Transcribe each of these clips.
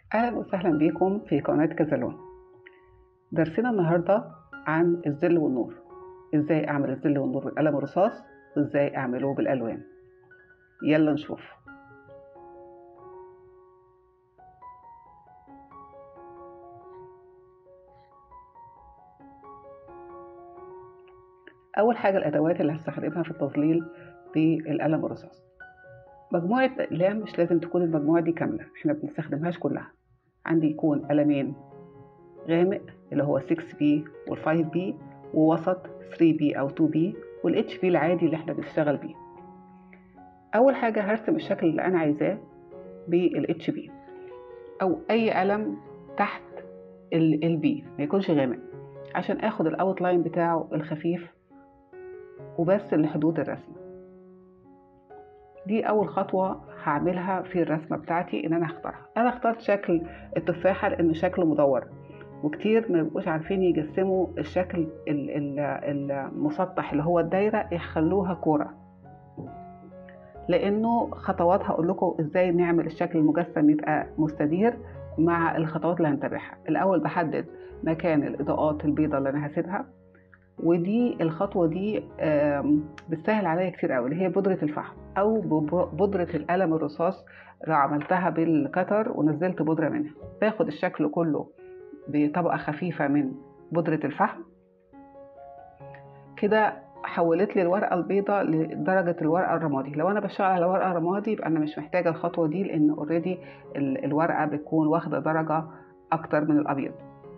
أهلا وسهلا بكم في قناة كزلون درسنا النهاردة عن الظل والنور إزاي أعمل الظل والنور بالقلم الرصاص وإزاي أعمله بالألوان يلا نشوف أول حاجة الأدوات اللي هستخدمها في التظليل بالقلم الرصاص مجموعة أقلام مش لازم تكون المجموعة دي كاملة احنا بنستخدمهاش كلها عندي يكون قلمين غامق اللي هو 6B وال 5B ووسط 3B أو 2B وال HB العادي اللي احنا بنشتغل بيه أول حاجة هرسم الشكل اللي أنا عايزاه بال HB أو أي قلم تحت ال B ما يكونش غامق عشان اخد الاوتلاين بتاعه الخفيف وبس لحدود الرسمه دي اول خطوه هعملها في الرسمه بتاعتي ان انا هختارها انا اخترت شكل التفاحه لانه شكله مدور وكتير ما بيبقوش عارفين يجسموا الشكل المسطح اللي هو الدايره يخلوها كوره لانه خطوات هقول لكم ازاي نعمل الشكل المجسم يبقى مستدير مع الخطوات اللي هنتبعها الاول بحدد مكان الاضاءات البيضاء اللي انا هسيبها ودي الخطوه دي بتسهل عليا كتير قوي اللي هي بودره الفحم او بودره القلم الرصاص لو عملتها بالكتر ونزلت بودره منها باخد الشكل كله بطبقه خفيفه من بودره الفحم كده حولت لي الورقه البيضاء لدرجه الورقه الرمادي لو انا بشتغل على ورقه رمادي يبقى انا مش محتاجه الخطوه دي لان اوريدي الورقه بتكون واخده درجه اكتر من الابيض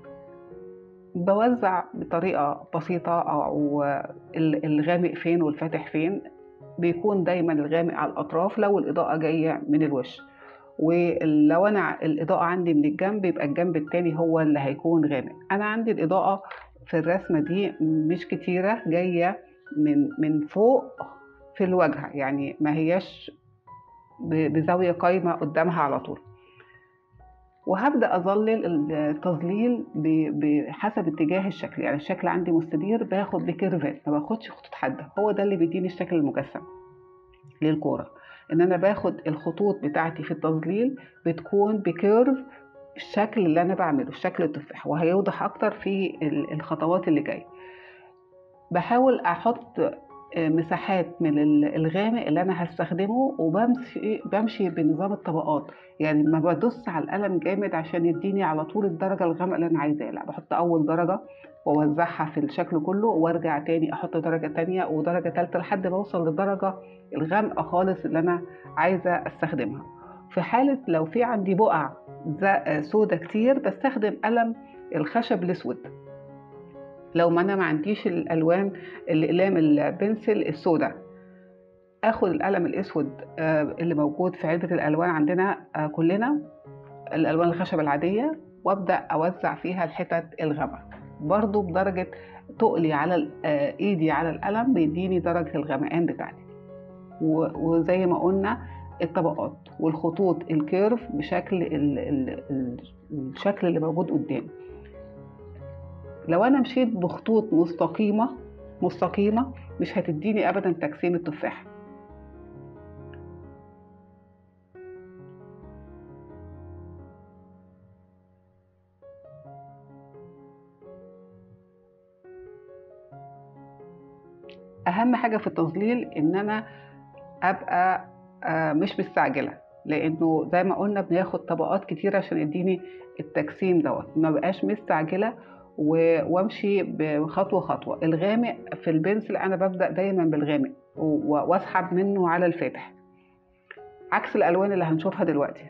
بوزع بطريقة بسيطة أو الغامق فين والفاتح فين بيكون دايما الغامق على الأطراف لو الإضاءة جاية من الوش ولو أنا الإضاءة عندي من الجنب يبقى الجنب التاني هو اللي هيكون غامق أنا عندي الإضاءة في الرسمة دي مش كتيرة جاية من من فوق في الواجهة يعني ما هياش بزاوية قايمة قدامها على طول وهبدا اظلل التظليل بحسب اتجاه الشكل يعني الشكل عندي مستدير باخد بكيرفات ما باخدش خطوط حاده هو ده اللي بيديني الشكل المجسم للكوره ان انا باخد الخطوط بتاعتي في التظليل بتكون بكيرف الشكل اللي انا بعمله الشكل التفاح وهيوضح اكتر في الخطوات اللي جايه بحاول احط مساحات من الغامق اللي انا هستخدمه وبمشي بمشي بنظام الطبقات يعني ما بدوس على القلم جامد عشان يديني على طول الدرجه الغامقه اللي انا عايزاها لا بحط اول درجه واوزعها في الشكل كله وارجع تاني احط درجه تانية ودرجه تالتة لحد ما اوصل للدرجه الغامقه خالص اللي انا عايزه استخدمها في حاله لو في عندي بقع سودا كتير بستخدم قلم الخشب الاسود لو ما انا ما عنديش الالوان الاقلام البنسل السوداء اخد القلم الاسود اللي موجود في علبه الالوان عندنا كلنا الالوان الخشب العاديه وابدا اوزع فيها الحتت الغامقه برضو بدرجه تقلي على ايدي على القلم بيديني درجه الغمقان بتاعتي وزي ما قلنا الطبقات والخطوط الكيرف بشكل الشكل اللي موجود قدامي لو انا مشيت بخطوط مستقيمه مستقيمه مش هتديني ابدا تجسيم التفاح اهم حاجه في التظليل ان انا ابقى مش مستعجله لانه زي ما قلنا بناخد طبقات كتير عشان يديني التجسيم دوت ما بقاش مستعجله وامشي بخطوه خطوه الغامق في البنسل انا ببدا دايما بالغامق واسحب منه على الفاتح عكس الالوان اللي هنشوفها دلوقتي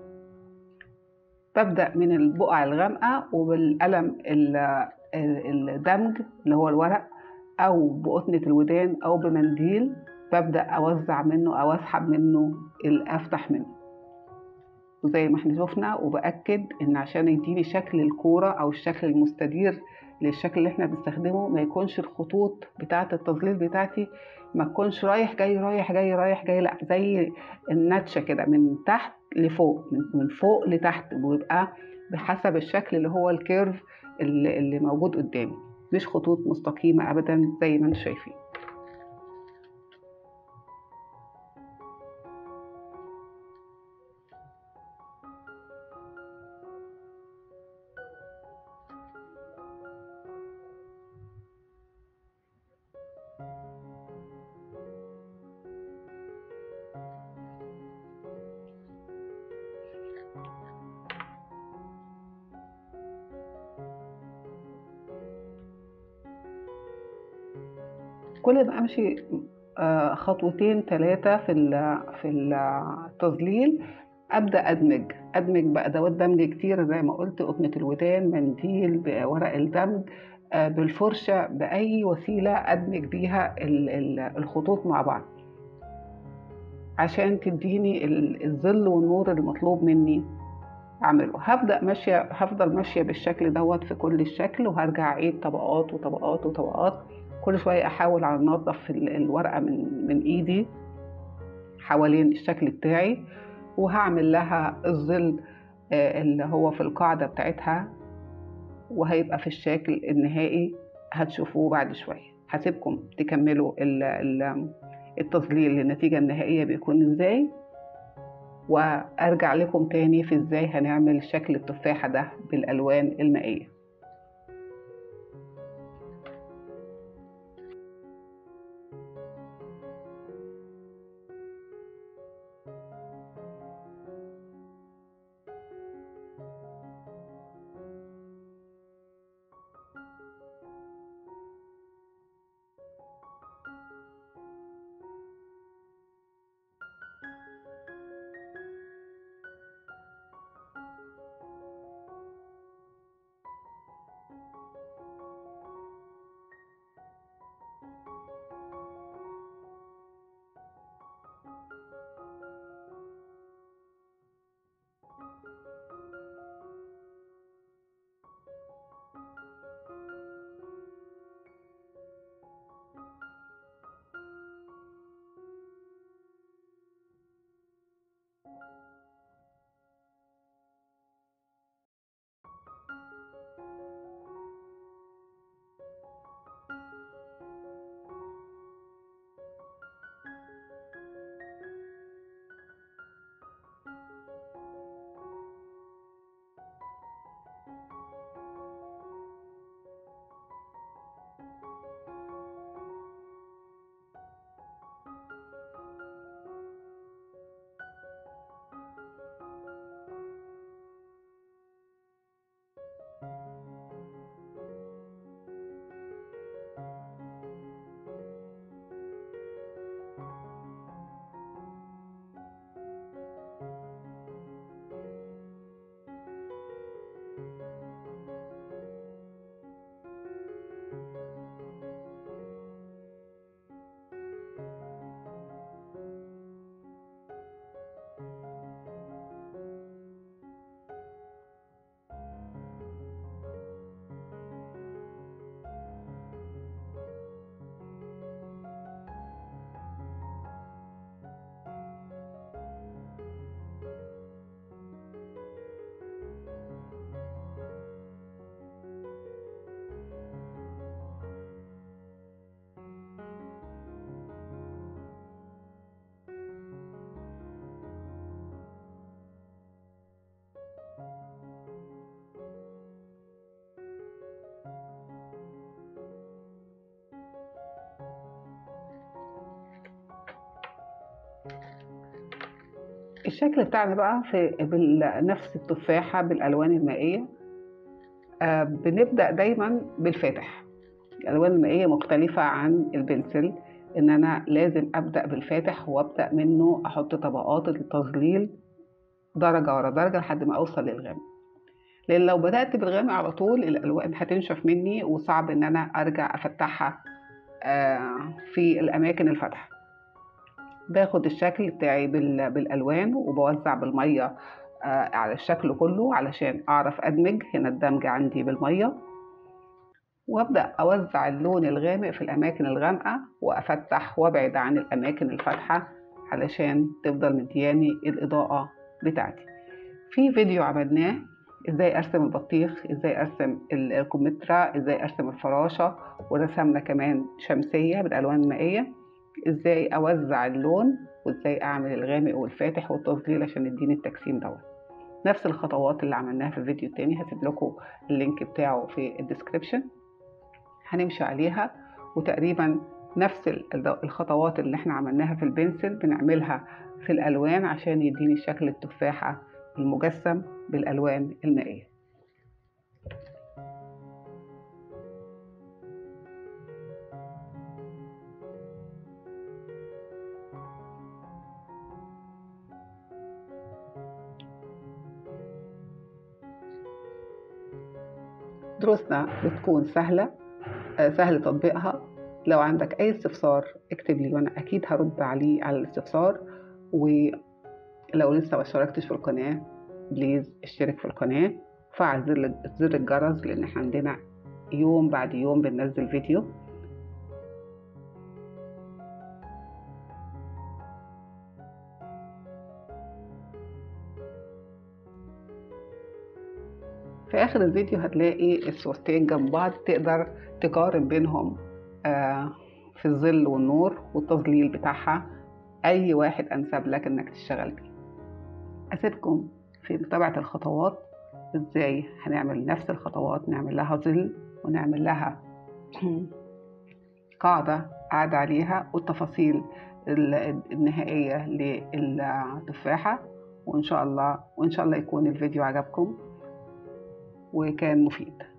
ببدا من البقع الغامقه وبالقلم الدمج اللي هو الورق او بقطنه الودان او بمنديل ببدا اوزع منه او اسحب منه افتح منه وزي ما احنا شفنا وبأكد ان عشان يديني شكل الكورة او الشكل المستدير للشكل اللي احنا بنستخدمه ما يكونش الخطوط بتاعة التظليل بتاعتي ما تكونش رايح جاي رايح جاي رايح جاي لا زي النتشة كده من تحت لفوق من فوق لتحت ويبقى بحسب الشكل اللي هو الكيرف اللي, اللي موجود قدامي مش خطوط مستقيمة ابدا زي ما انتم شايفين كل ما امشي آه، خطوتين ثلاثة في في التظليل ابدا ادمج ادمج بادوات دمج كتير زي ما قلت قطنه الودان منديل بورق الدمج آه، بالفرشه باي وسيله ادمج بيها الخطوط مع بعض عشان تديني الظل والنور المطلوب مني اعمله هبدا ماشيه هفضل ماشيه بالشكل دوت في كل الشكل وهرجع اعيد طبقات وطبقات وطبقات كل شويه احاول على انظف الورقه من من ايدي حوالين الشكل بتاعي وهعمل لها الظل آه، اللي هو في القاعده بتاعتها وهيبقى في الشكل النهائي هتشوفوه بعد شويه هسيبكم تكملوا التظليل للنتيجه النهائيه بيكون ازاي وارجع لكم تاني في ازاي هنعمل شكل التفاحه ده بالالوان المائيه الشكل بتاعنا بقى في نفس التفاحة بالألوان المائية آه بنبدأ دايما بالفاتح الألوان المائية مختلفة عن البنسل إن أنا لازم أبدأ بالفاتح وأبدأ منه أحط طبقات التظليل درجة ورا درجة لحد ما أوصل للغامق لأن لو بدأت بالغامق على طول الألوان هتنشف مني وصعب إن أنا أرجع أفتحها آه في الأماكن الفاتحة باخد الشكل بتاعي بالالوان وبوزع بالميه آه، على الشكل كله علشان اعرف ادمج هنا الدمج عندي بالميه وابدا اوزع اللون الغامق في الاماكن الغامقه وافتح وابعد عن الاماكن الفاتحه علشان تفضل مدياني الاضاءه بتاعتي في فيديو عملناه ازاي ارسم البطيخ ازاي ارسم الكمثرى ازاي ارسم الفراشه ورسمنا كمان شمسيه بالالوان المائيه ازاي اوزع اللون وازاي اعمل الغامق والفاتح والتظليل عشان يديني التجسيم دوت نفس الخطوات اللي عملناها في الفيديو التاني هسيب لكم اللينك بتاعه في الديسكريبشن هنمشي عليها وتقريبا نفس الخطوات اللي احنا عملناها في البنسل بنعملها في الالوان عشان يديني شكل التفاحه المجسم بالالوان المائيه دروسنا بتكون سهلة آه، سهل تطبيقها لو عندك أي استفسار اكتب لي وأنا أكيد هرد عليه على الاستفسار ولو لسه ما اشتركتش في القناة بليز اشترك في القناة فعل زر زر الجرس لأن احنا عندنا يوم بعد يوم بننزل فيديو في آخر الفيديو هتلاقي الصورتين جنب بعض تقدر تقارن بينهم آه، في الظل والنور والتظليل بتاعها أي واحد أنسب لك إنك تشتغل بيه أسيبكم في متابعة الخطوات إزاي هنعمل نفس الخطوات نعمل لها ظل ونعمل لها قاعدة قاعدة عليها والتفاصيل النهائية للتفاحة وإن شاء الله وإن شاء الله يكون الفيديو عجبكم وكان مفيد